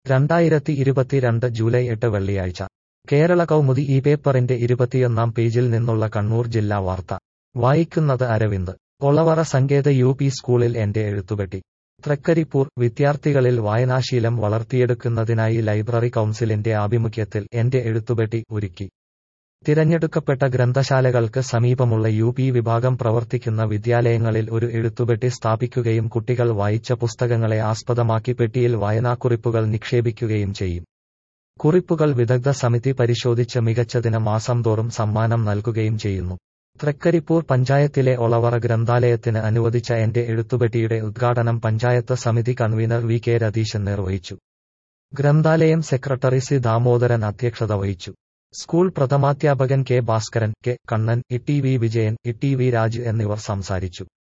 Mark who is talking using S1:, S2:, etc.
S1: രണ്ടായിരത്തി ഇരുപത്തിരണ്ട് ജൂലൈ എട്ട് വെള്ളിയാഴ്ച കേരള കൗമുദി ഈ പേപ്പറിന്റെ ഇരുപത്തിയൊന്നാം പേജിൽ നിന്നുള്ള കണ്ണൂർ ജില്ലാ വാർത്ത വായിക്കുന്നത് അരവിന്ദ് ഒളവറ സങ്കേത യു പി സ്കൂളിൽ എന്റെ എഴുത്തുപെട്ടി തൃക്കരിപ്പൂർ വിദ്യാർത്ഥികളിൽ വായനാശീലം വളർത്തിയെടുക്കുന്നതിനായി ലൈബ്രറി കൗൺസിലിന്റെ ആഭിമുഖ്യത്തിൽ എന്റെ എഴുത്തുപെട്ടി ഒരുക്കി തിരഞ്ഞെടുക്കപ്പെട്ട ഗ്രന്ഥശാലകൾക്ക് സമീപമുള്ള യു പി വിഭാഗം പ്രവർത്തിക്കുന്ന വിദ്യാലയങ്ങളിൽ ഒരു എഴുത്തുപെട്ടി സ്ഥാപിക്കുകയും കുട്ടികൾ വായിച്ച പുസ്തകങ്ങളെ ആസ്പദമാക്കി പെട്ടിയിൽ വായനാക്കുറിപ്പുകൾ നിക്ഷേപിക്കുകയും ചെയ്യും കുറിപ്പുകൾ വിദഗ്ധ സമിതി പരിശോധിച്ച് മികച്ചതിന് മാസം തോറും സമ്മാനം നൽകുകയും ചെയ്യുന്നു തൃക്കരിപ്പൂർ പഞ്ചായത്തിലെ ഒളവറ ഗ്രന്ഥാലയത്തിന് അനുവദിച്ച എന്റെ എഴുത്തുപെട്ടിയുടെ ഉദ്ഘാടനം പഞ്ചായത്ത് സമിതി കൺവീനർ വി കെ രതീശൻ നിർവഹിച്ചു ഗ്രന്ഥാലയം സെക്രട്ടറി സി ദാമോദരൻ അധ്യക്ഷത വഹിച്ചു സ്കൂൾ പ്രഥമാധ്യാപകൻ K Bhaskaran K Kannan E T V Vijayan E T V Raj എന്നിവർ സംസാരിച്ചു